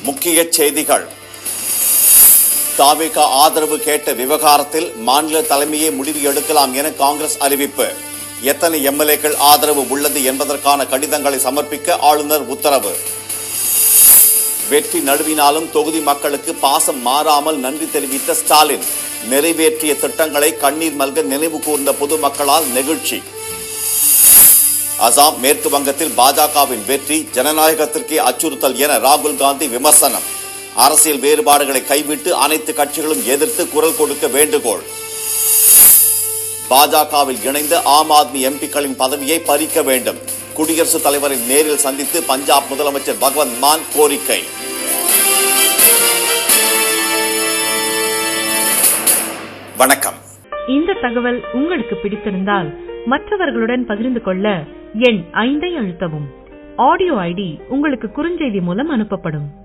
முக்கிய செய்திகள் தாவேகா ஆதரவு கேட்ட விவகாரத்தில் மாநில தலைமையே முடிவு எடுக்கலாம் என காங்கிரஸ் அறிவிப்பு எத்தனை எம்எல்ஏக்கள் ஆதரவு உள்ளது என்பதற்கான கடிதங்களை சமர்ப்பிக்க ஆளுநர் உத்தரவு வெற்றி நழுவினாலும் தொகுதி மக்களுக்கு பாசம் மாறாமல் நன்றி தெரிவித்த ஸ்டாலின் நிறைவேற்றிய திட்டங்களை கண்ணீர் மல்க நினைவு கூர்ந்த பொதுமக்களால் நெகிழ்ச்சி அசாம் மேற்கு வங்கத்தில் பாஜகவின் வெற்றி ஜனநாயகத்திற்கே அச்சுறுத்தல் என ராகுல் காந்தி விமர்சனம் அரசியல் வேறுபாடுகளை கைவிட்டு அனைத்து கட்சிகளும் எதிர்த்து குரல் கொடுக்க வேண்டுகோள் பாஜகவில் இணைந்த ஆம் ஆத்மி எம்பிக்களின் பதவியை பறிக்க வேண்டும் குடியரசுத் தலைவரை நேரில் சந்தித்து பஞ்சாப் முதலமைச்சர் பகவந்த் மான் கோரிக்கை வணக்கம் இந்த தகவல் உங்களுக்கு பிடித்திருந்தால் மற்றவர்களுடன் பகிர்ந்து கொள்ள எண் ஐந்தை அழுத்தவும் ஆடியோ ஐடி உங்களுக்கு குறுஞ்செய்தி மூலம் அனுப்பப்படும்